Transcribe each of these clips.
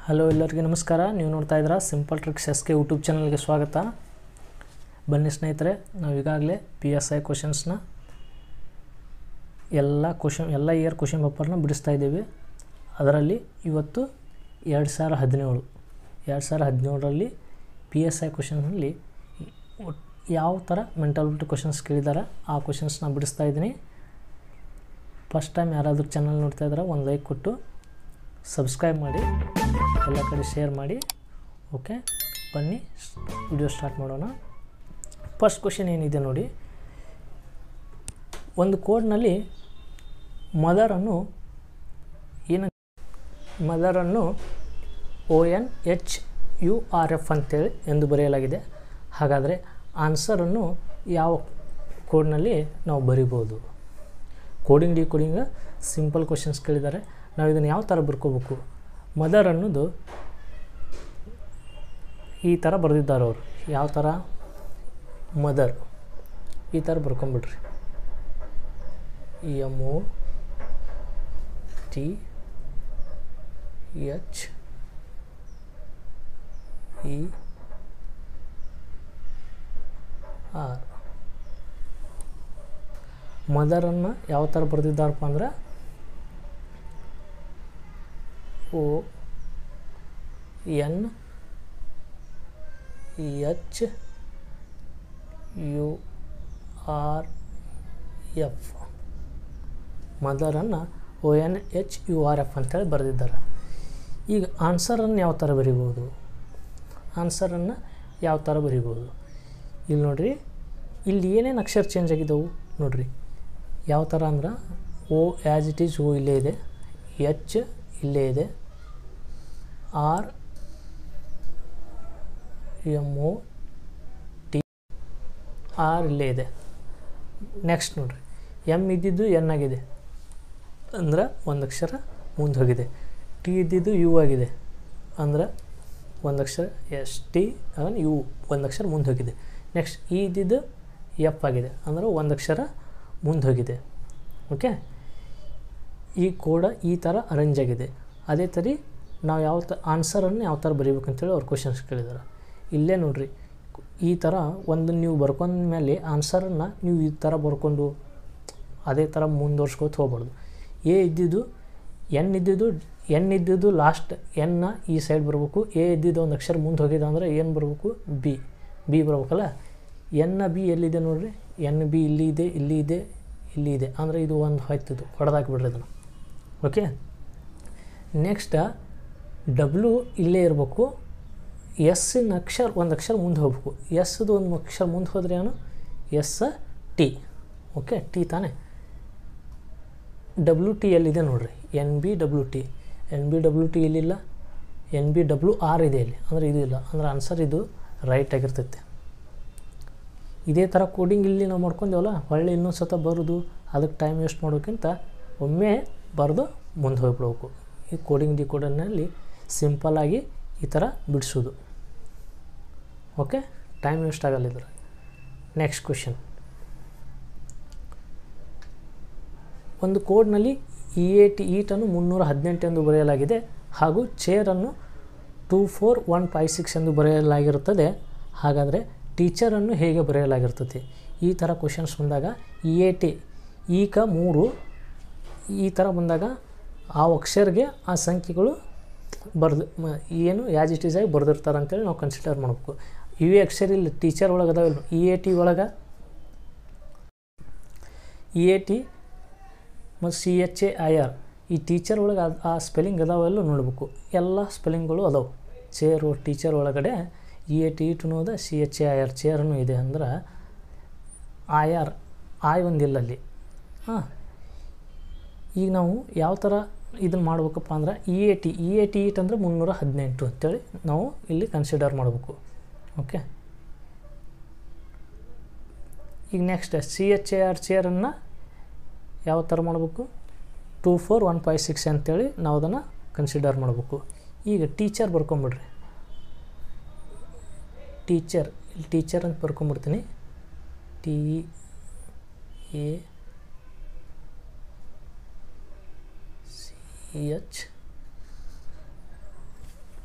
hello ಎಲ್ಲರಿಗೂ ನಮಸ್ಕಾರ ನೀವು ನೋಡ್ತಾ ಇದ್ದೀರಾ simple tricks S K YouTube ಚಾನಲ್ಗೆ ಸ್ವಾಗತ ಬನ್ನಿ ಸ್ನೇಹಿತರೆ ನಾವು ಈಗಾಗಲೇ ಪಿ ಎಸ್ ಐ ಕ್ವಶನ್ಸ್ನ ಎಲ್ಲ ಕ್ವಶನ್ ಎಲ್ಲ ಇಯರ್ ಕ್ವಶನ್ ಪೇಪರ್ನ ಬಿಡಿಸ್ತಾ ಇದ್ದೀವಿ ಅದರಲ್ಲಿ ಇವತ್ತು ಎರಡು ಸಾವಿರ ಹದಿನೇಳು ಎರಡು ಸಾವಿರ ಹದಿನೇಳರಲ್ಲಿ ಪಿ ಎಸ್ ಐ ಕ್ವಶನ್ನಲ್ಲಿ ಯಾವ ಥರ ಮೆಂಟಾಲಿಟಿ ಕ್ವಶನ್ಸ್ ಕೇಳಿದ್ದಾರೆ ಆ ಕ್ವಶನ್ಸ್ನ ಬಿಡಿಸ್ತಾ ಇದ್ದೀನಿ ಫಸ್ಟ್ ಟೈಮ್ ಯಾರಾದರೂ ಚಾನಲ್ ನೋಡ್ತಾ ಇದ್ದಾರೆ ಒಂದು ಲೈಕ್ ಕೊಟ್ಟು ಸಬ್ಸ್ಕ್ರೈಬ್ ಮಾಡಿ ಎಲ್ಲ ಕಡೆ ಶೇರ್ ಮಾಡಿ ಓಕೆ ಬನ್ನಿ ವಿಡಿಯೋ ಸ್ಟಾರ್ಟ್ ಮಾಡೋಣ ಫಸ್ಟ್ ಕ್ವಶನ್ ಏನಿದೆ ನೋಡಿ ಒಂದು ಕೋಡ್ನಲ್ಲಿ ಮದರನ್ನು ಏನು ಮದರನ್ನು O N H U R F ಅಂತೇಳಿ ಎಂದು ಬರೆಯಲಾಗಿದೆ ಹಾಗಾದರೆ ಆನ್ಸರನ್ನು ಯಾವ ಕೋಡ್ನಲ್ಲಿ ನಾವು ಬರಿಬೋದು coding decoding simple questions ಕೇಳಿದ್ದಾರೆ ನಾವು ಇದನ್ನು ಯಾವ ಥರ ಬರ್ಕೋಬೇಕು ಮದರ್ ಅನ್ನೋದು ಈ ಥರ ಬರೆದಿದ್ದಾರೆ ಅವರು ಯಾವ ಥರ ಮದರ್ ಈ ಥರ ಬರ್ಕೊಂಬಿಡ್ರಿ M O T H E R ಮದರನ್ನು ಯಾವ ಥರ ಬರೆದಿದ್ದಾರಪ್ಪ ಅಂದ್ರೆ O N H U R F ಮದರನ್ನು O N H U R F ಅಂತೇಳಿ ಬರೆದಿದ್ದಾರೆ ಈಗ ಆನ್ಸರನ್ನು ಯಾವ ಥರ ಬರಿಬೋದು ಆನ್ಸರನ್ನು ಯಾವ ಥರ ಬರಿಬೋದು ಇಲ್ಲಿ ನೋಡಿರಿ ಇಲ್ಲಿ ಏನೇನು ಅಕ್ಷರ ಚೇಂಜ್ ಆಗಿದ್ದವು ನೋಡಿರಿ ಯಾವ ಥರ ಅಂದ್ರೆ O as it is O ಇಲ್ಲೇ ಇದೆ ಎಚ್ ಇಲ್ಲೇ ಇದೆ R M O T R ಇಲ್ಲೇ ಇದೆ ನೆಕ್ಸ್ಟ್ ನೋಡಿರಿ ಎಮ್ ಇದ್ದಿದ್ದು ಎನ್ ಆಗಿದೆ ಅಂದ್ರೆ ಒಂದು ಅಕ್ಷರ ಮುಂದೆ ಹೋಗಿದೆ ಟಿ ಇದ್ದಿದ್ದು ಯು ಆಗಿದೆ ಅಂದ್ರೆ ಒಂದು ಅಕ್ಷರ ಎಸ್ ಟಿ ಅವನ್ ಯು ಒಂದು ಅಕ್ಷರ ಮುಂದೆ ಹೋಗಿದೆ ನೆಕ್ಸ್ಟ್ ಇ ಇದ್ದಿದ್ದು ಎಫ್ ಆಗಿದೆ ಅಂದ್ರೆ ಒಂದು ಅಕ್ಷರ ಮುಂದೆ ಹೋಗಿದೆ ಓಕೆ ಈ ಕೋಡ ಈ ಥರ ಅರೇಂಜ್ ಆಗಿದೆ ಅದೇ ಥರ ನಾವು ಯಾವ ತ ಆನ್ಸರನ್ನು ಯಾವ ಥರ ಬರೀಬೇಕಂತೇಳಿ ಅವ್ರು ಕ್ವಶನ್ಸ್ ಕೇಳಿದ್ದಾರೆ ಇಲ್ಲೇ ನೋಡಿರಿ ಈ ಥರ ಒಂದು ನೀವು ಬರ್ಕೊಂಡ ಮೇಲೆ ಆನ್ಸರನ್ನು ನೀವು ಈ ಥರ ಬರ್ಕೊಂಡು ಅದೇ ಥರ ಮುಂದುವರ್ಸ್ಕೊತ ಹೋಗ್ಬಾರ್ದು ಎ ಇದ್ದಿದ್ದು ಎನ್ ಇದ್ದಿದ್ದು ಎನ್ ಇದ್ದಿದ್ದು ಲಾಸ್ಟ್ ಎನ್ನ ಈ ಸೈಡ್ ಬರಬೇಕು ಎ ಇದ್ದಿದ್ದು ಒಂದು ಅಕ್ಷರ ಮುಂದೆ ಹೋಗಿದೆ ಅಂದರೆ ಏನು ಬರಬೇಕು ಬಿ ಬಿ ಬರ್ಬೇಕಲ್ಲ ಎನ್ನ ಬಿ ಎಲ್ಲಿದೆ ನೋಡಿರಿ ಎನ್ ಬಿ ಇಲ್ಲಿ ಇದೆ ಇಲ್ಲಿ ಇದೆ ಇಲ್ಲಿ ಇದೆ ಅಂದರೆ ಇದು ಒಂದು ಹೋಯ್ತಿದ್ದು ಹೊಡೆದಾಕಿಬಿಡ್ರಿ ಅದನ್ನು ಓಕೆ ನೆಕ್ಸ್ಟ್ ಡಬ್ಲ್ಯೂ ಇಲ್ಲೇ ಇರಬೇಕು ಎಸ್ಸಿನ ಅಕ್ಷರ ಒಂದು ಅಕ್ಷರ ಮುಂದೆ ಹೋಗ್ಬೇಕು ಎಸ್ದು ಒಂದು ಅಕ್ಷರ ಮುಂದೆ ಹೋದ್ರೆ ಏನು ಎಸ್ ಟಿ ಓಕೆ ಟಿ ತಾನೇ ಡಬ್ಲ್ಯೂ ಟಿ ಎಲ್ಲಿದೆ ನೋಡಿರಿ N B W T N B W T ಇಲ್ಲಿಲ್ಲ ಎನ್ ಬಿ ಡಬ್ಲ್ಯೂ ಆರ್ ಇದೆ ಇಲ್ಲಿ ಅಂದರೆ ಇದು ಇಲ್ಲ ಅಂದರೆ ಆನ್ಸರ್ ಇದು ರೈಟ್ ಆಗಿರ್ತೈತೆ ಇದೇ ಥರ ಕೋಡಿಂಗ್ ಇಲ್ಲಿ ನಾವು ಮಾಡ್ಕೊಂಡೇವಲ್ಲ ಹೊಳ್ಳಿ ಇನ್ನೊಂದು ಸತ ಬರೋದು ಅದಕ್ಕೆ ಟೈಮ್ ವೇಸ್ಟ್ ಮಾಡೋಕ್ಕಿಂತ ಒಮ್ಮೆ ಬರೆದು ಮುಂದೆ ಹೋಗ್ಬಿಡ್ಬೇಕು ಈ ಕೋಡಿಂಗ್ ಡಿ ಕೋಡನ್ನಲ್ಲಿ ಸಿಂಪಲ್ಲಾಗಿ ಈ ಥರ ಬಿಡಿಸೋದು ಓಕೆ ಟೈಮ್ ವೇಸ್ಟ್ ಆಗಲ್ಲ ಇದ್ರೆ ನೆಕ್ಸ್ಟ್ ಕ್ವೆಶನ್ ಒಂದು ಕೋಡ್ನಲ್ಲಿ ಇ ಎ ಟಿ ಈಟನ್ನು ಮುನ್ನೂರ ಹದಿನೆಂಟು ಎಂದು ಬರೆಯಲಾಗಿದೆ ಹಾಗೂ ಚೇರನ್ನು two four one five six ಎಂದು ಬರೆಯಲಾಗಿರುತ್ತದೆ ಹಾಗಾದರೆ ಟೀಚರನ್ನು ಹೇಗೆ ಬರೆಯಲಾಗಿರ್ತದೆ ಈ ಥರ ಕ್ವಶನ್ಸ್ ಬಂದಾಗ ಇ ಎ ಟಿ ಈಗ ಮೂರು ಈ ಥರ ಬಂದಾಗ ಆ ಅಕ್ಷರಿಗೆ ಆ ಸಂಖ್ಯೆಗಳು ಬರ್ದು ಏನು ಯಾಜ್ ಇಟ್ ಈಸ್ ಆಗಿ ಬರೆದಿರ್ತಾರೆ ಅಂತೇಳಿ ನಾವು ಕನ್ಸಿಡರ್ ಮಾಡಬೇಕು ಇವೆ ಅಕ್ಷರ ಇಲ್ಲಿ ಟೀಚರ್ ಒಳಗೆ ಅದಾವಲ್ಲ ಇ ಎ ಟಿ ಒಳಗೆ ಇ ಎ ಟಿ ಮತ್ತು C H A I R ಈ ಟೀಚರ್ ಒಳಗೆ ಆ ಸ್ಪೆಲ್ಲಿಂಗ್ ಅದಾವೆಲ್ಲ ನೋಡಬೇಕು ಎಲ್ಲ ಸ್ಪೆಲ್ಲಿಂಗ್ಗಳು ಅದಾವೆ ಚೇರು ಟೀಚರ್ ಒಳಗಡೆ ಇ ಎ ಟಿ ಇಟು ಅದ C H A I R ಚೇರನ್ನು ಇದೆ ಅಂದ್ರೆ ಐ ಆರ್ ಆಯ್ ಒಂದಿಲ್ಲ ಅಲ್ಲಿ ಹಾಂ ಈಗ ನಾವು ಯಾವ ಥರ ಇದನ್ನು ಮಾಡ್ಬೇಕಪ್ಪ ಅಂದ್ರೆ E A T E A T it ಅಂದರೆ ಮುನ್ನೂರ ಹದಿನೆಂಟು ಅಂತೇಳಿ ನಾವು ಇಲ್ಲಿ ಕನ್ಸಿಡರ್ ಮಾಡಬೇಕು ಓಕೆ ಈಗ next C H A R ಚೇರನ್ನು ಯಾವ ಥರ ಮಾಡಬೇಕು two four one five six ಅಂತೇಳಿ ನಾವು ಅದನ್ನು ಕನ್ಸಿಡರ್ ಮಾಡಬೇಕು ಈಗ ಟೀಚರ್ ಬರ್ಕೊಂಬಿಡ್ರಿ ಟೀಚರ್ ಇಲ್ಲಿ ಟೀಚರ್ ಅಂತ ಬರ್ಕೊಂಬಿಡ್ತೀನಿ T A C H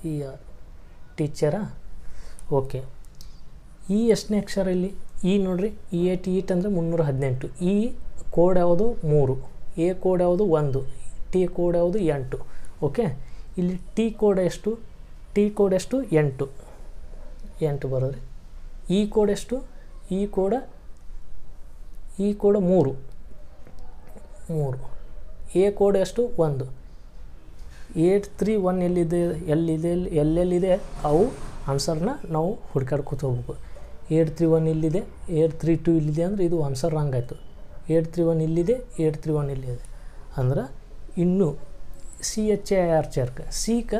E R ಟೀಚರಾ ಓಕೆ ಈ ಎಷ್ಟನೇ ಅಕ್ಷರ ಇಲ್ಲಿ ಇ ನೋಡ್ರಿ ಇ ಏಟ್ ಈಟ್ ಅಂದರೆ ಮುನ್ನೂರ ಹದಿನೆಂಟು ಇ ಕೋಡ್ ಯಾವುದು ಮೂರು ಎ ಕೋಡ್ ಯಾವುದು ಒಂದು ಟಿ ಕೋಡ್ ಯಾವುದು ಎಂಟು ಓಕೆ ಇಲ್ಲಿ ಟಿ ಕೋಡ್ ಎಷ್ಟು ಟಿ ಕೋಡ್ ಎಷ್ಟು ಎಂಟು ಎಂಟು ಬರೋದ್ರಿ ಇ ಕೋಡ್ ಎಷ್ಟು ಇ ಕೋಡ ಇ ಕೋಡ ಮೂರು ಮೂರು ಎ ಕೋಡ್ ಎಷ್ಟು ಒಂದು ಏಟ್ ತ್ರೀ ಒನ್ ಎಲ್ಲಿದೆ ಎಲ್ಲಿದೆ ಎಲ್ಲೆಲ್ಲಿದೆ ಅವು ಆನ್ಸರ್ನ ನಾವು ಹುಡ್ಕಾಡ್ಕೊತ ಹೋಗ್ಬೇಕು ಏಟ್ ತ್ರೀ ಒನ್ ಇಲ್ಲಿದೆ ಏಟ್ ತ್ರೀ ಟು ಇಲ್ಲಿದೆ ಅಂದರೆ ಇದು ಆನ್ಸರ್ ರಾಂಗ್ ಆಯಿತು ಏಟ್ ತ್ರೀ ಒನ್ ಇಲ್ಲಿದೆ ಏಟ್ ತ್ರೀ ಒನ್ ಇಲ್ಲಿದೆ ಅಂದ್ರೆ ಇನ್ನೂ ಸಿ ಎಚ್ ಎ ಆರ್ ಚರ್ಕ ಸಿಕ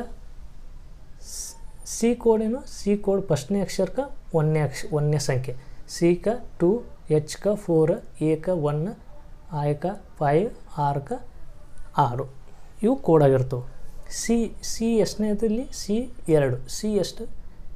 ಸಿ ಕೋಡ್ ಏನು ಸಿ ಕೋಡ್ ಫಸ್ಟ್ನೇ ಅಕ್ಷರಕ ಒಂದನೇ ಅಕ್ಷ ಒಂದನೇ ಸಂಖ್ಯೆ ಸಿಕ ಟು ಎಚ್ ಕ ಫೋರ್ ಎಕ ಒನ್ ಆಯಕ ಫೈವ್ ಆರ್ಕ ಆರು ಇವು ಕೋಡ್ ಆಗಿರ್ತವೆ ಸಿ ಸಿ ಎಷ್ಟನೇ ಇಲ್ಲಿ ಸಿ ಎರಡು ಸಿ ಎಷ್ಟು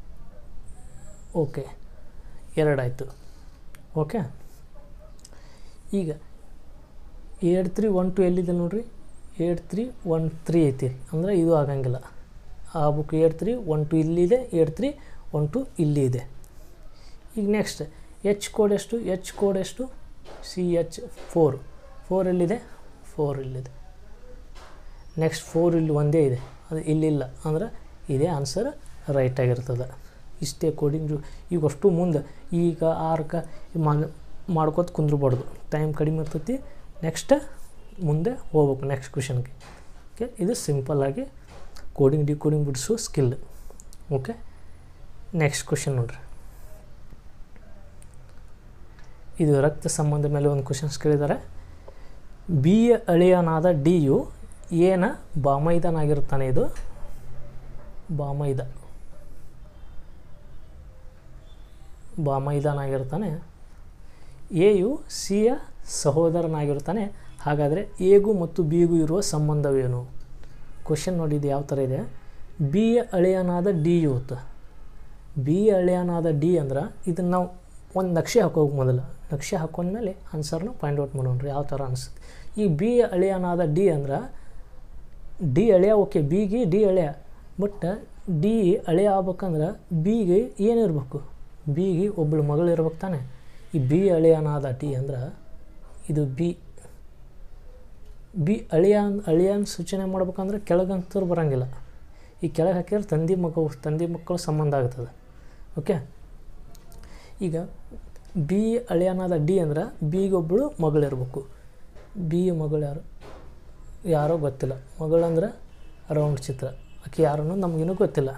ಓಕೆ ಎರಡಾಯಿತು ಓಕೆ ಈಗ ಏಟ್ ತ್ರೀ ಒನ್ ಟು ಎಲ್ಲಿದೆ ನೋಡ್ರಿ ಏಟ್ ತ್ರೀ ಒನ್ ತ್ರೀ ಐತಿ ಅಂದರೆ ಇದು ಆಗಂಗಿಲ್ಲ ಆ book eight three one two ಇಲ್ಲಿದೆ ಏಟ್ ತ್ರೀ ಒನ್ ಟು ಇಲ್ಲಿ ಇದೆ ಈಗ ನೆಕ್ಸ್ಟ್ ಎಚ್ ಕೋಡ್ ಎಷ್ಟು ಎಚ್ ಕೋಡ್ ಎಷ್ಟು ಸಿ ಎಚ್ ಫೋರ್ ಫೋರ್ ಎಲ್ಲಿದೆ ಫೋರ್ ಇಲ್ಲಿದೆ ನೆಕ್ಸ್ಟ್ ಫೋರ್ ಇಲ್ಲಿ ಒಂದೇ ಇದೆ ಅದು ಇಲ್ಲಿಲ್ಲ ಅಂದ್ರೆ ಇದೇ ಆನ್ಸರ್ ರೈಟ್ ಆಗಿರ್ತದೆ ಇಷ್ಟೇ ಕೋಡಿಂಗ್ ಈಗ ಅಷ್ಟು ಮುಂದೆ ಈಗ ಆರ್ಕ ಮಾಡ್ಕೋತ ಕುಂದ್ರಬಾರ್ದು ಟೈಮ್ ಕಡಿಮೆ ಇರ್ತೈತಿ ನೆಕ್ಸ್ಟ್ ಮುಂದೆ ಹೋಗ್ಬೇಕು ನೆಕ್ಸ್ಟ್ ಕ್ವೆಶನ್ಗೆ ಓಕೆ ಇದು ಸಿಂಪಲ್ಲಾಗಿ ಕೋಡಿಂಗ್ ಡಿಕೋಡಿಂಗ್ ಬಿಡಿಸೋ ಸ್ಕಿಲ್ ಓಕೆ ನೆಕ್ಸ್ಟ್ ಕ್ವೆಶನ್ ನೋಡ್ರಿ ಇದು ರಕ್ತ ಸಂಬಂಧ ಮೇಲೆ ಒಂದು ಕ್ವೆಶನ್ಸ್ ಕೇಳಿದ್ದಾರೆ ಬಿ ಅಳಿಯನಾದ ಡಿ ಯು ಏನ ಬಾಮೈದನಾಗಿರ್ತಾನೆ ಇದು ಬಾಮೈದ ಬಾಮೈದನಾಗಿರ್ತಾನೆ ಎ ಯು ಸಿಯ ಸಹೋದರನಾಗಿರ್ತಾನೆ ಹಾಗಾದರೆ ಎಗೂ ಮತ್ತು ಬಿಗೂ ಇರುವ ಸಂಬಂಧವೇನು ಕ್ವಶನ್ ನೋಡಿದ್ದು ಯಾವ ಥರ ಇದೆ ಬಿ ಅಳಿಯನಾದ ಡಿ ಯು ಅಂತ ಬಿ ಅಳಿಯನಾದ ಡಿ ಅಂದ್ರೆ ಇದನ್ನು ನಾವು ಒಂದು ನಕ್ಷೆ ಹಾಕೋಗಿ ಮೊದಲು ನಕ್ಷೆ ಹಾಕೊಂಡ್ಮೇಲೆ ಆನ್ಸರ್ನ ಫೈಂಡ್ ಔಟ್ ಮಾಡೋಣ್ರಿ ಯಾವ ಥರ ಅನಿಸುತ್ತೆ ಈ ಬಿ ಅಳಿಯನಾದ ಡಿ ಅಂದ್ರೆ ಡಿ ಅಳಿಯ ಓಕೆ ಬಿಗೆ ಡಿ ಅಳಿಯ ಬಟ್ ಡಿ ಅಳಿಯ ಆಗ್ಬೇಕಂದ್ರೆ ಬಿಗೆ ಏನಿರ್ಬೇಕು ಬಿಗೆ ಒಬ್ಬಳು ಮಗಳು ಇರ್ಬೇಕು ತಾನೆ ಈ ಬಿ ಅಳಿಯನಾದ ಡಿ ಅಂದ್ರೆ ಇದು ಬಿ ಬಿ ಅಳಿಯ ಅಳಿಯನ್ ಸೂಚನೆ ಮಾಡ್ಬೇಕಂದ್ರೆ ಕೆಳಗಂತೂ ಬರೋಂಗಿಲ್ಲ ಈ ಕೆಳಗೆ ಹಾಕಿದ್ರೆ ತಂದೆ ಮಗು ತಂದೆ ಮಕ್ಕಳು ಸಂಬಂಧ ಆಗ್ತದೆ ಓಕೆ ಈಗ ಬಿ ಅಳಿಯನಾದ ಡಿ ಅಂದ್ರೆ ಬಿಗೊಬ್ಬಳು ಮಗಳಿರ್ಬೇಕು ಬಿ ಮಗಳು ಯಾರು ಯಾರೋ ಗೊತ್ತಿಲ್ಲ ಮಗಳಂದ್ರೆ ರೌಂಡ್ ಚಿತ್ರ ಆಕೆ ಯಾರು ಅನ್ನೋದು ನಮಗೇನು ಗೊತ್ತಿಲ್ಲ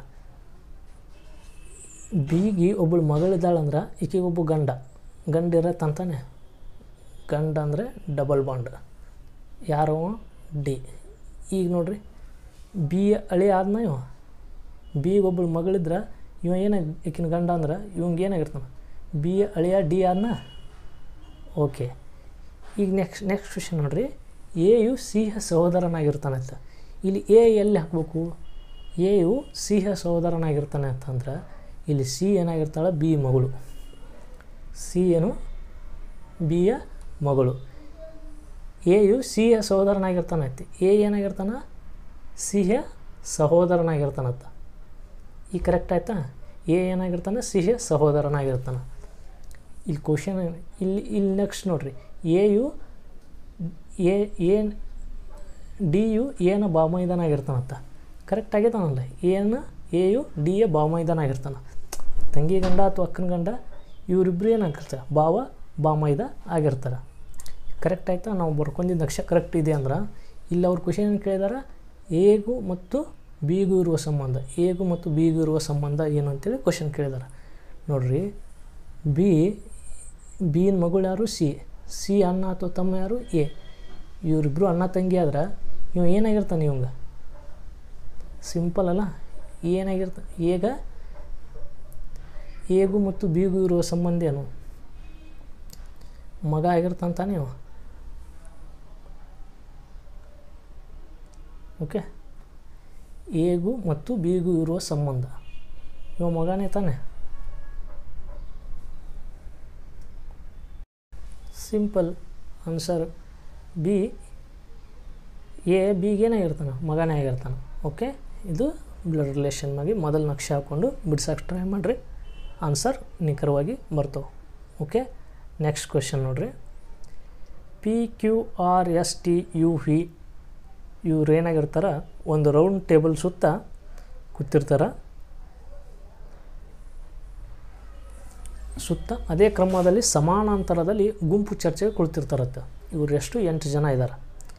ಬಿಗಿ ಒಬ್ಬಳು ಮಗಳಿದ್ದಾಳಂದ್ರೆ ಈಕೆಗೆ ಒಬ್ಬ ಗಂಡ ಗಂಡ ಇರತ್ತಂತಾನೆ ಗಂಡ ಅಂದರೆ ಡಬಲ್ ಬಾಂಡ್ ಯಾರೋ ಡಿ ಈಗ ನೋಡ್ರಿ ಬಿ ಅಳಿ ಆದ್ನ ಇವ ಬಿಗೆ ಒಬ್ಬಳು ಮಗಳಿದ್ರೆ ಇವ ಏನಾಗ ಈಕಿನ ಗಂಡ ಅಂದ್ರೆ ಇವಂಗೆ ಏನಾಗಿರ್ತಾನೆ ಬಿ ಅಳಿಯ ಡಿ ಆದ್ನ ಓಕೆ ಈಗ ನೆಕ್ಸ್ಟ್ ನೆಕ್ಸ್ಟ್ ಕ್ವಶನ್ ನೋಡ್ರಿ ಎ ಯು ಸಿಹ ಸಹೋದರನಾಗಿರ್ತಾನೆ ಅಂತ ಇಲ್ಲಿ ಎ ಎಲ್ಲಿ ಹಾಕಬೇಕು ಎ ಯು ಸಿಹ ಸಹೋದರನಾಗಿರ್ತಾನೆ ಅಂತಂದ್ರೆ ಇಲ್ಲಿ ಸಿ ಏನಾಗಿರ್ತಾಳೆ ಬಿ ಮಗಳು ಸಿ ಏನು ಬಿಯ ಮಗಳು ಎ ಯು ಸಿಯ ಸಹೋದರನಾಗಿರ್ತಾನೆ ಐತಿ ಎ ಏನಾಗಿರ್ತಾನೆ ಸಿಹ ಸಹೋದರನಾಗಿರ್ತಾನಂತ ಈಗ ಕರೆಕ್ಟ್ ಆಯ್ತಾ ಎ ಏನಾಗಿರ್ತಾನೆ ಸಿಹ ಸಹೋದರನಾಗಿರ್ತಾನೆ ಇಲ್ಲಿ ಕ್ವಶನ್ ಇಲ್ಲಿ ಇಲ್ಲಿ ನೆಕ್ಸ್ಟ್ ನೋಡ್ರಿ ಎ ಯು ಎ ಏನು ಡಿ ಯು ಏನ ಬಾಮೈದನಾಗಿರ್ತಾನಂತ ಕರೆಕ್ಟ್ ಆಗೈತಾನಲ್ಲ ಏನು ಎ ಯು ಡಿ ಎ ಬಾಮೈದನಾಗಿರ್ತಾನೆ ತಂಗಿ ಗಂಡ ಅಥವಾ ಅಕ್ಕನ ಗಂಡ ಇವರಿಬ್ರು ಏನಾಗಿರ್ತಾರೆ ಬಾವ ಬಾಮೈದ ಆಗಿರ್ತಾರೆ ಕರೆಕ್ಟ್ ಆಯ್ತಾ ನಾವು ಬರ್ಕೊಂಡಿದ್ದ ಅಕ್ಷರ ಕರೆಕ್ಟ್ ಇದೆ ಅಂದ್ರೆ ಇಲ್ಲಿ ಅವ್ರ ಕ್ವಶನ್ ಏನು ಕೇಳಿದಾರೆ ಎಗೂ ಮತ್ತು ಬಿಗೂ ಇರುವ ಸಂಬಂಧ ಎಗೂ ಮತ್ತು ಬಿಗೂ ಇರುವ ಸಂಬಂಧ ಏನು ಅಂತೇಳಿ ಕ್ವಶನ್ ಕೇಳಿದಾರೆ ನೋಡ್ರಿ ಬಿ ಬಿನ ಮಗಳು ಯಾರು ಸಿ ಸಿ ಅಣ್ಣ ಅಥವಾ ತಮ್ಮ ಯಾರು ಎ ಇವರಿಬ್ಬರು ಅಣ್ಣ ತಂಗಿ ಆದ್ರೆ ಇವ ಏನಾಗಿರ್ತಾನೆ ಇವಂಗ ಸಿಂಪಲ್ ಅಲ್ಲ ಏನಾಗಿರ್ತಾನೆ ಈಗ ಎಗೂ ಮತ್ತು ಬಿಗೂ ಇರುವ ಸಂಬಂಧ ಏನು ಮಗ ಆಗಿರ್ತಾನೆ ಇವ ಓಕೆ ಎಗೂ ಮತ್ತು ಬಿಗೂ ಇರುವ ಸಂಬಂಧ ಇವ ಮಗನೇ ತಾನೆ ಸಿಂಪಲ್ ಆನ್ಸರ್ ಬಿ ಎ ಬಿಗೆ ಏನಾಗಿರ್ತಾನೆ ಮಗನೇ ಆಗಿರ್ತಾನೆ ಓಕೆ ಇದು ಬ್ಲಡ್ ರಿಲೇಷನ್ ಆಗಿ ಮೊದಲು ನಕ್ಷೆ ಹಾಕ್ಕೊಂಡು ಬಿಡ್ಸಕ್ಕೆ ಟ್ರೈ ಮಾಡಿರಿ ಆನ್ಸರ್ ನಿಖರವಾಗಿ ಬರ್ತವೆ ಓಕೆ ನೆಕ್ಸ್ಟ್ ಕ್ವೆಶನ್ ನೋಡ್ರಿ P Q R S T U V ಇವ್ರು ಏನಾಗಿರ್ತಾರ ಒಂದು ರೌಂಡ್ ಟೇಬಲ್ ಸುತ್ತ ಕೂತಿರ್ತಾರ ಸುತ್ತ ಅದೇ ಕ್ರಮದಲ್ಲಿ ಸಮಾನಾಂತರದಲ್ಲಿ ಗುಂಪು ಚರ್ಚೆಗೆ ಕುಳಿತಿರ್ತಾರತ್ತೆ ಇವ್ರು ಎಷ್ಟು ಎಂಟು ಜನ ಇದ್ದಾರೆ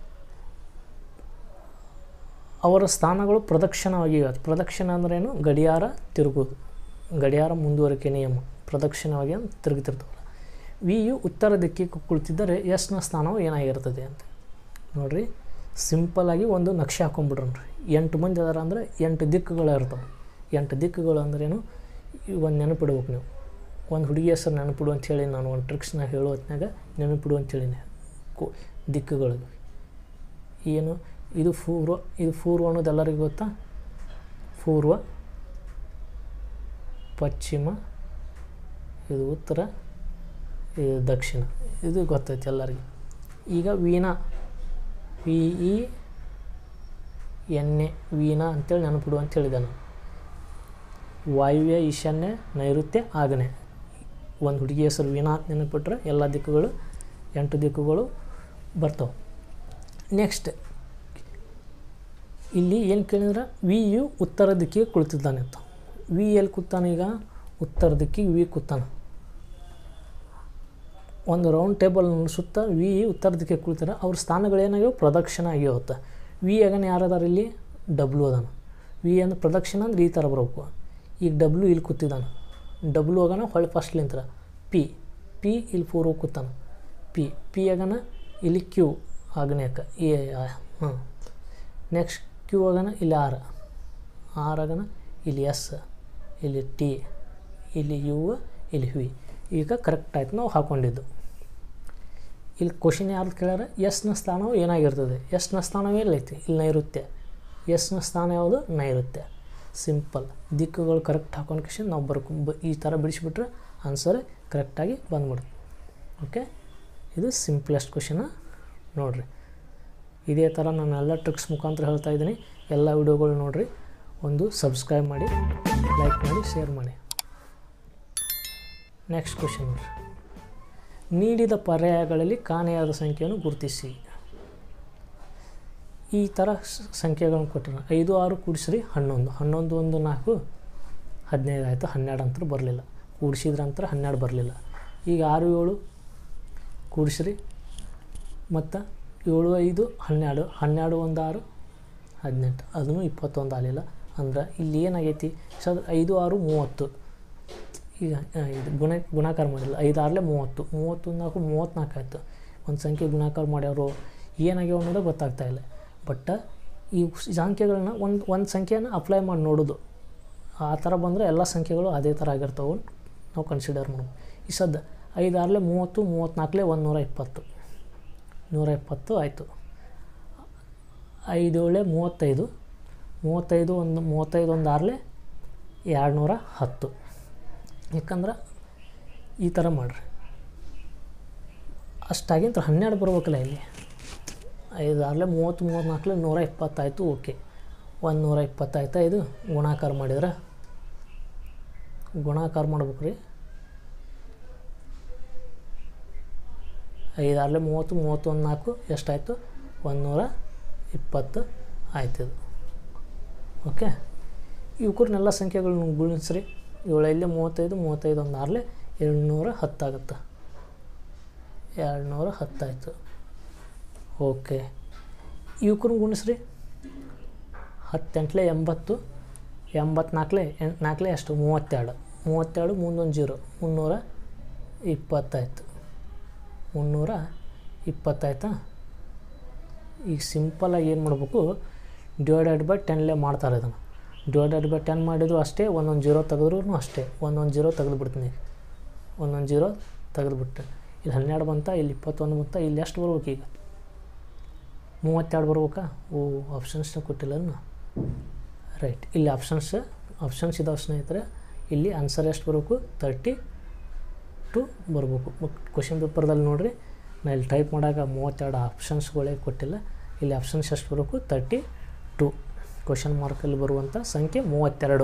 ಅವರ ಸ್ಥಾನಗಳು ಪ್ರದಕ್ಷಿಣವಾಗಿ ಪ್ರದಕ್ಷಿಣ ಅಂದ್ರೇನು ಗಡಿಯಾರ ತಿರುಗೋದು ಗಡಿಯಾರ ಮುಂದುವರಿಕೆ ನಿಯಮ ಪ್ರದಕ್ಷಿಣವಾಗಿ ಅಂತ ತಿರುಗುತ್ತಿರ್ತಾವಲ್ಲ ವಿ ಯು ಉತ್ತರ ದಿಕ್ಕಿಗೆ ಕುಳಿತಿದ್ದರೆ ಎಸ್ನ ಸ್ಥಾನವು ಏನಾಗಿರ್ತದೆ ಅಂತ ನೋಡ್ರಿ ಸಿಂಪಲ್ಲಾಗಿ ಒಂದು ನಕ್ಷೆ ಹಾಕೊಂಡ್ಬಿಡ್ರಿ ಎಂಟು ಮಂದಿ ಅದಾರ ಅಂದ್ರೆ ಎಂಟು ದಿಕ್ಕುಗಳು ಇರ್ತಾವೆ ಎಂಟು ದಿಕ್ಕುಗಳು ಅಂದ್ರೇನು ಒಂದು ನೆನಪಿಡ್ಬೇಕು ನೀವು ಒಂದು ಹುಡುಗಿ ಹೆಸರು ನೆನಪಿಡು ಅಂಥೇಳಿ ನಾನು ಒಂದು ಟ್ರಿಕ್ಸ್ನ ಹೇಳೋ ಹೊತ್ನಾಗ ನೆನಪಿಡು ಅಂಥೇಳಿನಿ ಕು ದಿಕ್ಕುಗಳಿಗೆ ಏನು ಇದು ಪೂರ್ವ ಇದು ಪೂರ್ವ ಅನ್ನೋದು ಎಲ್ಲರಿಗೂ ಗೊತ್ತಾ ಪೂರ್ವ ಪಶ್ಚಿಮ ಇದು ಉತ್ತರ ಇದು ದಕ್ಷಿಣ ಇದು ಗೊತ್ತೈತೆ ಎಲ್ಲರಿಗೂ ಈಗ Veena V E N A Veena ಅಂತೇಳಿ ನೆನಪಿಡು ಅಂತ ಹೇಳಿದೆ ನಾನು ವಾಯುವ್ಯ ಈಶಾನ್ಯ ನೈಋತ್ಯ ಆಗ್ನೇಯ ಒಂದು ಹುಡುಗಿ ಹೆಸರು ವೀಣಾ ಅಂತ ನೆನಪಿಟ್ರೆ ಎಲ್ಲ ದಿಕ್ಕುಗಳು ಎಂಟು ದಿಕ್ಕುಗಳು ಬರ್ತಾವೆ ನೆಕ್ಸ್ಟ್ ಇಲ್ಲಿ ಏನು ಕೇಳಿದ್ರೆ ವಿ ಯು ಉತ್ತರ ದಿಕ್ಕಿಗೆ ಕುಳಿತಿದ್ದಾನೆ ಅಂತ ವಿ ಎಲ್ಲಿ ಕೂತಾನೆ ಈಗ ಉತ್ತರ ದಿಕ್ಕಿಗೆ ವಿ ಕೂತಾನೆ ಒಂದು ರೌಂಡ್ ಟೇಬಲ್ ಸುತ್ತ ವಿ ಉತ್ತರ ದಿಕ್ಕಿಗೆ ಕುಳಿತಾರೆ ಅವ್ರ ಸ್ಥಾನಗಳು ಏನಾಗ್ಯಾವ ಪ್ರದಕ್ಷಿಣ ಆಗ್ಯಾವತ್ತ ವಿ ಆಗನ ಯಾರದಾರ ಇಲ್ಲಿ ಡಬ್ಲ್ಯೂ ಅದಾನ ವಿ ಅಂದ್ರೆ ಪ್ರದಕ್ಷಿಣ ಅಂದ್ರೆ ಈ ಥರ ಬರಬೇಕು ಈಗ ಡಬ್ಲ್ಯೂ ಇಲ್ಲಿ ಕೂತಿದ್ದಾನೆ ಡಬ್ಲ್ಯೂ ಆಗನ ಹೊಳ್ಳಿ ಫಸ್ಟ್ ನಿಂತರ ಪಿ ಪಿ ಇಲ್ಲಿ ಪೂರ್ವ ಕೂತಾನ ಪಿ ಪಿ ಆಗನ ಇಲ್ಲಿ ಕ್ಯೂ ಆಗ್ನೇಯಕ ಎ ಹಾಂ ನೆಕ್ಸ್ಟ್ ಕ್ಯೂ ಆಗನ ಇಲ್ಲಿ ಆರ್ ಆರ್ ಆಗನ ಇಲ್ಲಿ ಎಸ್ ಇಲ್ಲಿ ಟಿ ಇಲ್ಲಿ ಯು ಇಲ್ಲಿ ವಿ ಈಗ ಕರೆಕ್ಟ್ ಆಯ್ತು ನಾವು ಹಾಕ್ಕೊಂಡಿದ್ದು ಇಲ್ಲಿ ಕ್ವಶನ್ ಯಾರ್ದು ಕೇಳ್ಯಾರ ಎಸ್ನ ಸ್ಥಾನವು ಏನಾಗಿರ್ತದೆ ಎಸ್ನ ಸ್ಥಾನವೇ ಎಲ್ಲೈತಿ ಇಲ್ಲಿ ನೈಋತ್ಯ ಎಸ್ನ ಸ್ಥಾನ ಯಾವುದು ನೈಋತ್ಯ ಸಿಂಪಲ್ ದಿಕ್ಕುಗಳು ಕರೆಕ್ಟ್ ಹಾಕೊಂಡು ಕ್ವಶನ್ ನಾವು ಬರ್ಕೊ ಬ ಈ ಥರ ಬಿಡಿಸ್ಬಿಟ್ರೆ ಆನ್ಸರ್ ಕರೆಕ್ಟಾಗಿ ಬಂದ್ಬಿಡುತ್ತೆ ಓಕೆ ಇದು ಸಿಂಪ್ಲೆಸ್ಟ್ ಕ್ವಶನ ನೋಡಿರಿ ಇದೇ ಥರ ನಾನು ಎಲ್ಲ ಟ್ರಿಕ್ಸ್ ಮುಖಾಂತರ ಹೇಳ್ತಾ ಇದ್ದೀನಿ ಎಲ್ಲ ವಿಡಿಯೋಗಳು ನೋಡಿರಿ ಒಂದು ಸಬ್ಸ್ಕ್ರೈಬ್ ಮಾಡಿ ಲೈಕ್ ಮಾಡಿ ಶೇರ್ ಮಾಡಿ ನೆಕ್ಸ್ಟ್ ಕ್ವಶನ್ ನೋಡಿರಿ ನೀಡಿದ ಪರ್ಯಾಯಗಳಲ್ಲಿ ಕಾಣೆಯಾದ ಸಂಖ್ಯೆಯನ್ನು ಗುರುತಿಸಿ ಈ ಥರ ಸ- ಸಂಖ್ಯೆಗಳನ್ನು ಕೊಟ್ಟಿರೋ ಐದು ಆರು ಕೂಡಿಸ್ರಿ ಹನ್ನೊಂದು ಹನ್ನೊಂದು ಒಂದು ನಾಲ್ಕು ಹದಿನೈದು ಆಯಿತು ಹನ್ನೆರಡು ಅಂತ ಬರಲಿಲ್ಲ ಕೂಡಿಸಿದ್ರ ಅಂತ ಹನ್ನೆರಡು ಬರಲಿಲ್ಲ ಈಗ ಆರು ಏಳು ಕೂಡಿಸ್ರಿ ಮತ್ತು ಏಳು ಐದು ಹನ್ನೆರಡು ಹನ್ನೆರಡು ಒಂದು ಆರು ಹದಿನೆಂಟು ಅದನ್ನು ಇಪ್ಪತ್ತೊಂದು ಆಗಲಿಲ್ಲ ಅಂದ್ರೆ ಇಲ್ಲಿ ಏನಾಗೈತಿ ಸದ್ ಐದು ಆರು ಮೂವತ್ತು ಈಗ ಆ, ಇದು ಗುಣ ಗುಣಾಕಾರ ಮಾಡಿಲ್ಲ ಐದು ಆರಲೆ ಮೂವತ್ತು ಮೂವತ್ತು ನಾಲ್ಕು ಮೂವತ್ತ್ನಾಲ್ಕು ಆಯಿತು ಒಂದು ಸಂಖ್ಯೆ ಗುಣಾಕಾರ ಮಾಡ್ಯಾರೋ ಏನಾಗ್ಯಾವ ಅನ್ನೋದು ಗೊತ್ತಾಗ್ತಾ ಇಲ್ಲ ಬಟ್ ಈ ಸಂಖ್ಯೆಗಳನ್ನ ಒಂದು ಒಂದು ಸಂಖ್ಯೆನ ಅಪ್ಲೈ ಮಾಡಿ ನೋಡೋದು ಆ ಥರ ಬಂದರೆ ಎಲ್ಲ ಸಂಖ್ಯೆಗಳು ಅದೇ ಥರ ಆಗಿರ್ತಾವೆ ನಾವು ಕನ್ಸಿಡರ್ ಮಾಡ್ಬೋದು ಈ ಸದ್ದ ಐದು ಆರಲೆ ಮೂವತ್ತು ಮೂವತ್ತ್ನಾಲ್ಕಲೆ ಒಂದು ನೂರ ಇಪ್ಪತ್ತು ನೂರ ಇಪ್ಪತ್ತು ಆಯಿತು ಐದು ಏಳೆ ಮೂವತ್ತೈದು ಮೂವತ್ತೈದು ಒಂದು ಮೂವತ್ತೈದು ಒಂದು ಆರಲೆ ಎರಡು ನೂರ ಹತ್ತು ಯಾಕಂದ್ರೆ ಈ ಥರ ಮಾಡಿರಿ ಅಷ್ಟಾಗಿಂತ ಹನ್ನೆರಡು ಬರ್ಬೇಕಲ್ಲ ಇಲ್ಲಿ ಐದು ಆರಲೆ ಮೂವತ್ತು ಮೂವತ್ತ್ನಾಲ್ಕಲೆ ನೂರ ಇಪ್ಪತ್ತಾಯಿತು ಓಕೆ ಒಂದು ನೂರ ಇಪ್ಪತ್ತಾಯ್ತಾ ಇದು ಗುಣಾಕಾರ ಮಾಡಿದ್ರೆ ಗುಣಾಕಾರ ಮಾಡ್ಬೇಕು ರೀ ಐದು ಆರಲೆ ಮೂವತ್ತು ಮೂವತ್ತೊಂದು ನಾಲ್ಕು ಎಷ್ಟಾಯಿತು ಒಂದು ನೂರ ಇಪ್ಪತ್ತು ಆಯ್ತಿದು ಓಕೆ ಇವಕ್ರನ್ನೆಲ್ಲ ಸಂಖ್ಯೆಗಳನ್ನ ಗುಣಿಸ್ರಿ ಏಳೈದಲೆ ಮೂವತ್ತೈದು ಮೂವತ್ತೈದು ಒಂದು ಆರಲೆ ಏಳ್ನೂರ ಹತ್ತಾಗುತ್ತೆ ಏಳ್ನೂರ ಹತ್ತಾಯಿತು ಓಕೆ ಇವಕ್ರನ್ನ ಗುಣಿಸ್ರಿ ಹತ್ತೆಂಟ್ಲೆ ಎಂಬತ್ತು ಎಂಬತ್ನಾಲ್ಕಲೆ ಎಂಟು ನಾಲ್ಕಲೆ ಎಷ್ಟು ಮೂವತ್ತೆರಡು ಮೂವತ್ತೆರಡು ಮುಂದೊಂದು ಜೀರೋ ಮುನ್ನೂರ ಇಪ್ಪತ್ತಾಯ್ತು ಮುನ್ನೂರ ಇಪ್ಪತ್ತಾಯ್ತಾ ಈಗ ಸಿಂಪಲಾಗಿ ಏನು ಮಾಡಬೇಕು ಡಿವೈಡೆಡ್ ಬೈ ಟೆನ್ಲೆ ಮಾಡ್ತಾರೆ ಇದನ್ನು ಡಿವೈಡೆಡ್ ಬೈ ಟೆನ್ ಮಾಡಿದ್ರು ಅಷ್ಟೇ ಒಂದೊಂದು ಜೀರೋ ತೆಗೆದ್ರೂ ಅಷ್ಟೇ ಒಂದೊಂದು ಜೀರೋ ತೆಗೆದುಬಿಡ್ತೀನಿ ಒಂದೊಂದು ಜೀರೋ ತೆಗೆದುಬಿಟ್ಟೆ ಇಲ್ಲಿ ಹನ್ನೆರಡು ಬಂತ ಇಲ್ಲಿ ಇಪ್ಪತ್ತೊಂದು ಬಂತ ಇಲ್ಲಿ ಎಷ್ಟು ಬರ್ಬೇಕು ಈಗ ಮೂವತ್ತೆರಡು ಬರ್ಬೇಕಾ ಓ ಆಪ್ಷನ್ಸ್ನ ಕೊಟ್ಟಿಲ್ಲ ರೈಟ್ ಇಲ್ಲಿ ಆಪ್ಷನ್ಸ್ ಆಪ್ಷನ್ಸ್ ಇದಾವೆ ಸ್ನೇಹಿತರೆ ಇಲ್ಲಿ ಆನ್ಸರ್ ಎಷ್ಟು ಬರಬೇಕು ತರ್ಟಿ ಟು ಬರಬೇಕು ಕ್ವಶನ್ ಪೇಪರ್ದಲ್ಲಿ ನೋಡಿರಿ ನಾ ಇಲ್ಲಿ ಟೈಪ್ ಮಾಡಾಗ ಮೂವತ್ತೆರಡು ಆಪ್ಷನ್ಸ್ಗಳೇ ಕೊಟ್ಟಿಲ್ಲ ಇಲ್ಲಿ ಆಪ್ಷನ್ಸ್ ಎಷ್ಟು ಬರಬೇಕು ತರ್ಟಿ ಟು ಕ್ವಶನ್ ಮಾರ್ಕಲ್ಲಿ ಬರುವಂಥ ಸಂಖ್ಯೆ ಮೂವತ್ತೆರಡು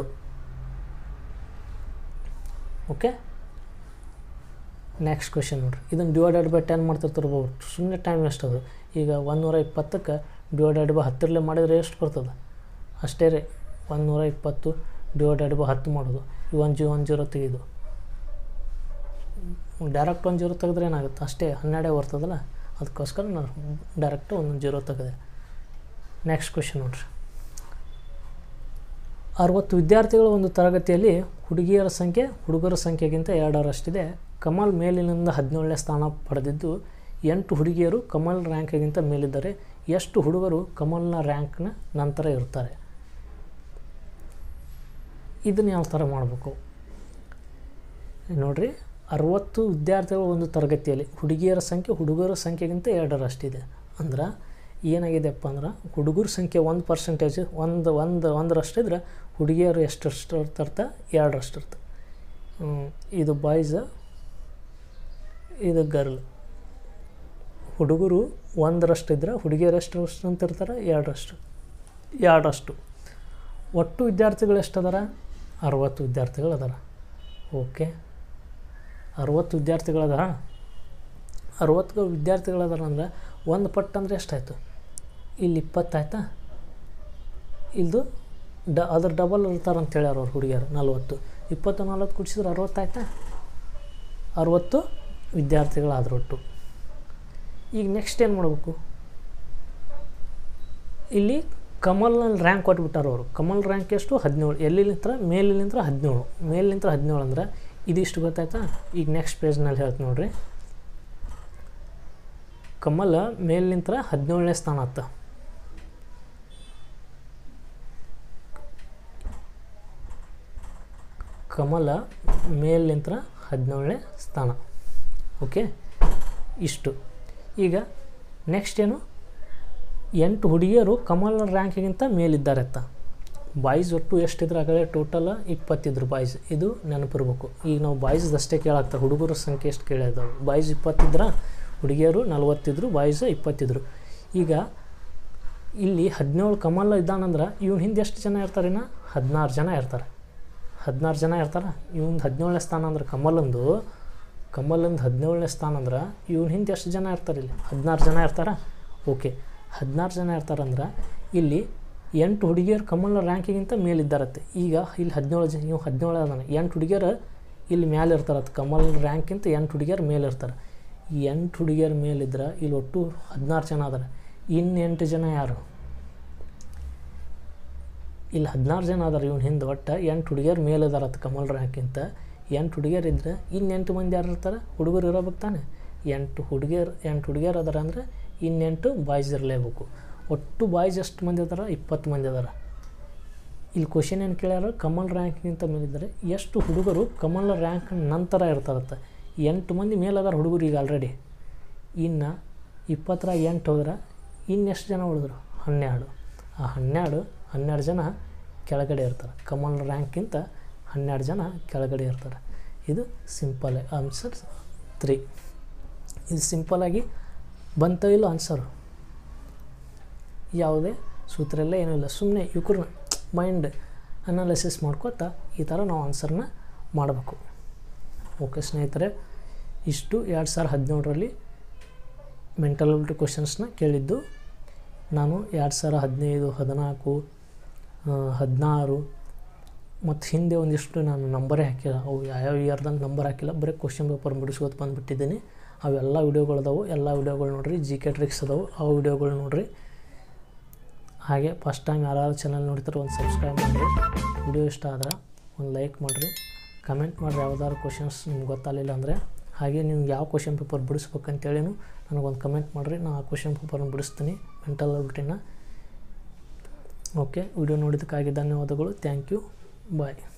ಓಕೆ ನೆಕ್ಸ್ಟ್ ಕ್ವಶನ್ ನೋಡ್ರಿ ಇದನ್ನು ಡಿವೈಡೆಡ್ ಬೈ ಟೆನ್ ಮಾಡ್ತಿರ್ತಾರೆ ಒಬ್ಬೊಬ್ರು ಸುಮ್ಮನೆ ಟೈಮ್ ವೇಸ್ಟ್ ಅದು ಈಗ ಒಂದೂರ ಇಪ್ಪತ್ತಕ್ಕೆ ಡಿವೈಡೆಡ್ ಬೈ ಹತ್ತರಲ್ಲೇ ಮಾಡಿದರೆ ಎಷ್ಟು ಬರ್ತದೆ ಅಷ್ಟೇ ರೀ ಒಂದೂರ ಇಪ್ಪತ್ತು ಡಿವೈಡೆಡ್ ಬೈ ಹತ್ತು ಮಾಡೋದು ಈ ಒಂದು ಜಿ ಒಂದು ಜೀರೋ ತೆಗೆದು ಡೈರೆಕ್ಟ್ ಒಂದು ಜೀರೋ ತೆಗೆದ್ರೆ ಏನಾಗುತ್ತೆ ಅಷ್ಟೇ ಹನ್ನೆರಡೇ ಬರ್ತದಲ್ಲ ಅದಕ್ಕೋಸ್ಕರ ನಾನು ಡೈರೆಕ್ಟ್ ಒಂದೊಂದು ಜೀರೋ ತೆಗೆದೆ ನೆಕ್ಸ್ಟ್ ಕ್ವಶನ್ ನೋಡ್ರಿ ಅರವತ್ತು ವಿದ್ಯಾರ್ಥಿಗಳ ಒಂದು ತರಗತಿಯಲ್ಲಿ ಹುಡುಗಿಯರ ಸಂಖ್ಯೆ ಹುಡುಗರ ಸಂಖ್ಯೆಗಿಂತ ಎರಡರಷ್ಟಿದೆ ಕಮಲ್ ಮೇಲಿನಿಂದ ಹದಿನೇಳನೇ ಸ್ಥಾನ ಪಡೆದಿದ್ದು ಎಂಟು ಹುಡುಗಿಯರು ಕಮಲ್ ರ್ಯಾಂಕ್ಗಿಂತ ಮೇಲಿದ್ದರೆ ಎಷ್ಟು ಹುಡುಗರು ಕಮಲ್ನ ರ್ಯಾಂಕ್ನ ನಂತರ ಇರ್ತಾರೆ ಇದನ್ನು ಯಾವ ಥರ ಮಾಡಬೇಕು ನೋಡಿರಿ ಅರವತ್ತು ವಿದ್ಯಾರ್ಥಿಗಳ ಒಂದು ತರಗತಿಯಲ್ಲಿ ಹುಡುಗಿಯರ ಸಂಖ್ಯೆ ಹುಡುಗರ ಸಂಖ್ಯೆಗಿಂತ ಎರಡರಷ್ಟಿದೆ ಅಂದ್ರೆ ಏನಾಗಿದೆಪ್ಪ ಅಂದ್ರೆ ಹುಡುಗರ ಸಂಖ್ಯೆ ಒಂದು ಪರ್ಸೆಂಟೇಜ್ ಒಂದು ಒಂದು ಒಂದರಷ್ಟಿದ್ರೆ ಹುಡುಗಿಯರು ಎಷ್ಟಷ್ಟು ಇರ್ತಾರ್ತ ಎರಡರಷ್ಟು ಇರ್ತದೆ ಇದು ಬಾಯ್ಸ ಇದು ಗರ್ಲ್ ಹುಡುಗರು ಒಂದರಷ್ಟು ಇದ್ರೆ ಹುಡುಗಿಯರು ಎಷ್ಟು ಅಂತ ಇರ್ತಾರೆ ಎರಡರಷ್ಟು ಎರಡಷ್ಟು ಒಟ್ಟು ವಿದ್ಯಾರ್ಥಿಗಳು ಎಷ್ಟು ಅದಾರ ಅರವತ್ತು ವಿದ್ಯಾರ್ಥಿಗಳು ಅದಾರ ಓಕೆ ಅರವತ್ತು ವಿದ್ಯಾರ್ಥಿಗಳು ಅದಾರ ಅರವತ್ತು ವಿದ್ಯಾರ್ಥಿಗಳು ಅದಾರ ಅಂದ್ರೆ ಒಂದು ಪಟ್ಟು ಅಂದರೆ ಎಷ್ಟಾಯಿತು ಇಲ್ಲಿ ಇಪ್ಪತ್ತಾಯ್ತಾ ಇಲ್ದು ಡ ಅದ್ರ ಡಬಲ್ ಇರ್ತಾರೆ ಅಂತ ಹೇಳ್ಯಾರ ಅವ್ರು ಹುಡುಗಿಯರು ನಲ್ವತ್ತು ಇಪ್ಪತ್ತು ನಲ್ವತ್ತು ಕುಡಿಸಿದ್ರೆ ಅರವತ್ತಾಯ್ತಾ ಅರವತ್ತು ವಿದ್ಯಾರ್ಥಿಗಳಾದ್ರು ಒಟ್ಟು ಈಗ ನೆಕ್ಸ್ಟ್ ಏನು ಮಾಡಬೇಕು ಇಲ್ಲಿ ಕಮಲ್ನಲ್ಲಿ ರ್ಯಾಂಕ್ ಕೊಟ್ಬಿಟ್ಟಾರ ಅವರು ಕಮಲ್ ರ್ಯಾಂಕ್ ಎಷ್ಟು ಹದಿನೇಳು ಎಲ್ಲಿಲಿಂತ್ರ ಮೇಲಿನಿಂತ್ರ ಹದಿನೇಳು ಮೇಲಿನಿಂತ್ರ ಹದಿನೇಳು ಅಂದ್ರೆ ಇದಿಷ್ಟು ಗೊತ್ತಾಯ್ತಾ ಈಗ ನೆಕ್ಸ್ಟ್ ಪೇಜ್ನಲ್ಲಿ ಹೇಳ್ತೀನಿ ನೋಡ್ರಿ ಕಮಲ್ ಮೇಲಿನಿಂತ್ರ ಹದಿನೇಳನೇ ಸ್ಥಾನ ಆತ ಕಮಲ ಮೇಲಿಂತ್ರ ಹದಿನೇಳನೇ ಸ್ಥಾನ ಓಕೆ ಇಷ್ಟು ಈಗ ನೆಕ್ಸ್ಟ್ ಏನು ಎಂಟು ಹುಡುಗಿಯರು ಕಮಲ್ ರ್ಯಾಂಕಿಗಿಂತ ಮೇಲಿದ್ದಾರೆ ಅಂತ ಬಾಯ್ಸ್ ಒಟ್ಟು ಎಷ್ಟಿದ್ರು ಆಗಲೇ ಟೋಟಲ್ ಇಪ್ಪತ್ತಿದ್ರು ಬಾಯ್ಸ್ ಇದು ನೆನಪಿರ್ಬೇಕು ಈಗ ನಾವು ಬಾಯ್ಸ್ದಷ್ಟೇ ಕೇಳಾಗ್ತಾರೆ ಹುಡುಗರ ಸಂಖ್ಯೆ ಎಷ್ಟು ಕೇಳಿದಾವೆ ಬಾಯ್ಸ್ ಇಪ್ಪತ್ತಿದ್ರ ಹುಡುಗಿಯರು ನಲ್ವತ್ತಿದ್ರು ಬಾಯ್ಸ್ ಇಪ್ಪತ್ತಿದ್ರು ಈಗ ಇಲ್ಲಿ ಹದಿನೇಳು ಕಮಲ್ ಇದ್ದಾನಂದ್ರೆ ಇವ್ನ ಹಿಂದೆ ಎಷ್ಟು ಜನ ಇರ್ತಾರೆ ಇನ್ನು ಹದಿನಾರು ಜನ ಇರ್ತಾರೆ ಹದಿನಾರು ಜನ ಇರ್ತಾರೆ ಇವ್ನ ಹದಿನೇಳನೇ ಸ್ಥಾನ ಅಂದ್ರೆ ಕಮಲಂದು ಕಮಲಂದು ಹದಿನೇಳನೇ ಸ್ಥಾನ ಅಂದ್ರೆ ಇವ್ನ ಹಿಂದೆ ಎಷ್ಟು ಜನ ಇರ್ತಾರೆ ಇಲ್ಲಿ ಹದಿನಾರು ಜನ ಇರ್ತಾರೆ ಓಕೆ ಹದಿನಾರು ಜನ ಇರ್ತಾರಂದ್ರೆ ಇಲ್ಲಿ ಎಂಟು ಹುಡುಗಿಯರು ಕಮಲ್ನ ರ್ಯಾಂಕಿಗಿಂತ ಮೇಲಿದ್ದಾರತ್ತೆ ಈಗ ಇಲ್ಲಿ ಹದಿನೇಳು ಜನ ಇವು ಹದಿನೇಳು ಅದಾನೆ ಎಂಟು ಹುಡುಗಿಯರು ಇಲ್ಲಿ ಮೇಲೆ ಇರ್ತಾರತ್ತೆ ಕಮಲ್ ರ್ಯಾಂಕ್ಗಿಂತ ಎಂಟು ಹುಡುಗಿಯರು ಮೇಲೆ ಇರ್ತಾರೆ ಈ ಎಂಟು ಹುಡುಗಿಯರ ಮೇಲಿದ್ರೆ ಇಲ್ಲಿ ಒಟ್ಟು ಹದಿನಾರು ಜನ ಅದಾರೆ ಇನ್ನು ಎಂಟು ಜನ ಯಾರು ಇಲ್ಲಿ ಹದಿನಾರು ಜನ ಅದಾರ ಇವ್ನ ಹಿಂದೆ ಒಟ್ಟು ಎಂಟು ಹುಡುಗಿಯರು ಮೇಲೆ ಇದಾರತ್ತೆ ಕಮಲ್ ರ್ಯಾಂಕ್ಗಿಂತ ಎಂಟು ಹುಡುಗಿಯರು ಇದ್ರೆ ಇನ್ನೆಂಟು ಮಂದಿ ಯಾರು ಇರ್ತಾರೆ ಹುಡುಗರು ಇರೋಬೇಕು ತಾನೆ ಎಂಟು ಹುಡುಗಿಯರು ಎಂಟು ಹುಡುಗಿಯರು ಅದಾರ ಅಂದರೆ ಇನ್ನೆಂಟು ಬಾಯ್ಸ್ ಇರಲೇಬೇಕು ಒಟ್ಟು ಬಾಯ್ಸ್ ಎಷ್ಟು ಮಂದಿ ಅದಾರ ಇಪ್ಪತ್ತು ಮಂದಿ ಅದಾರ ಇಲ್ಲಿ ಕ್ವಶನ್ ಏನು ಕೇಳ್ಯಾರ ಕಮಲ್ ರ್ಯಾಂಕ್ಗಿಂತ ಮೇಲಿದ್ದಾರೆ ಎಷ್ಟು ಹುಡುಗರು ಕಮಲ್ ರ್ಯಾಂಕ್ ನಂತರ ಇರ್ತಾರತ್ತೆ ಎಂಟು ಮಂದಿ ಮೇಲೆ ಅದಾರ ಹುಡುಗರು ಈಗ ಆಲ್ರೆಡಿ ಇನ್ನು ಇಪ್ಪತ್ತರ ಎಂಟು ಹೋದ್ರೆ ಇನ್ನೆಷ್ಟು ಜನ ಉಳಿದ್ರು ಹನ್ನೆರಡು ಆ ಹನ್ನೆರಡು ಹನ್ನೆರಡು ಜನ ಕೆಳಗಡೆ ಇರ್ತಾರೆ ಕಮಲ್ ರ್ಯಾಂಕ್ಗಿಂತ ಹನ್ನೆರಡು ಜನ ಕೆಳಗಡೆ ಇರ್ತಾರೆ ಇದು ಸಿಂಪಲ್ ಆನ್ಸರ್ ತ್ರೀ ಇದು ಸಿಂಪಲಾಗಿ ಬಂತ ಇಲ್ಲ ಆನ್ಸರು ಯಾವುದೇ ಸೂತ್ರ ಎಲ್ಲ ಏನೂ ಇಲ್ಲ ಸುಮ್ಮನೆ ಯುಕ್ರ ಮೈಂಡ್ ಅನಾಲಿಸಿಸ್ ಮಾಡ್ಕೋತಾ ಈ ಥರ ನಾವು ಆನ್ಸರ್ನ ಮಾಡಬೇಕು ಓಕೆ ಸ್ನೇಹಿತರೆ ಇಷ್ಟು ಎರಡು ಸಾವಿರದ ಹದಿನೇಳರಲ್ಲಿ ಮೆಂಟಲ್ ಅಬಿಲಿಟಿ ಕ್ವಶನ್ಸ್ನ ಕೇಳಿದ್ದು ನಾನು ಎರಡು ಸಾವಿರ ಹದಿನೈದು ಹದಿನಾಲ್ಕು ಹದಿನಾರು ಮತ್ತು ಹಿಂದೆ ಒಂದಿಷ್ಟು ನಾನು ನಂಬರೇ ಹಾಕಿಲ್ಲ ಅವು ಯಾವ್ಯಾವ ಇಯರ್ದಂಗೆ ನಂಬರ್ ಹಾಕಿಲ್ಲ ಬರೀ ಕ್ವಶನ್ ಪೇಪರ್ ಬಿಡಿಸ್ಕೊತ ಬಂದುಬಿಟ್ಟಿದ್ದೀನಿ ಅವೆಲ್ಲ ವೀಡಿಯೋಗಳು ಅದಾವೆ ಎಲ್ಲ ವೀಡಿಯೋಗಳು ನೋಡಿರಿ ಜಿ ಕೆ ಟ್ರಿಕ್ಸ್ ಅದಾವೆ ಆ ವೀಡಿಯೋಗಳು ನೋಡಿರಿ ಹಾಗೆ ಫಸ್ಟ್ ಟೈಮ್ ಯಾರು ಚಾನಲ್ ನೋಡ್ತಾರೆ ಒಂದು ಸಬ್ಸ್ಕ್ರೈಬ್ ಮಾಡಿರಿ ವಿಡಿಯೋ ಇಷ್ಟ ಆದ್ರೆ ಒಂದು ಲೈಕ್ ಮಾಡಿರಿ ಕಮೆಂಟ್ ಮಾಡಿರಿ ಯಾವ್ದಾದ್ರು ಕ್ವಶನ್ಸ್ ನಿಮ್ಗೆ ಗೊತ್ತಾಗಲಿಲ್ಲ ಅಂದರೆ ಹಾಗೆ ನೀವು ಯಾವ ಕ್ವಶನ್ ಪೇಪರ್ ಬಿಡಿಸ್ಬೇಕಂತೇಳಿನೂ ನನಗೊಂದು ಕಮೆಂಟ್ ಮಾಡಿರಿ ನಾನು ಆ ಕ್ವಶನ್ ಪೇಪರ್ನ ಬಿಡಿಸ್ತೀನಿ ಮೆಂಟಲ್ ಅಬಿಲಿಟಿನ ಓಕೆ ವಿಡಿಯೋ ನೋಡಿದ್ದಕ್ಕಾಗಿ ಧನ್ಯವಾದಗಳು ಥ್ಯಾಂಕ್ ಯು ಬಾಯ್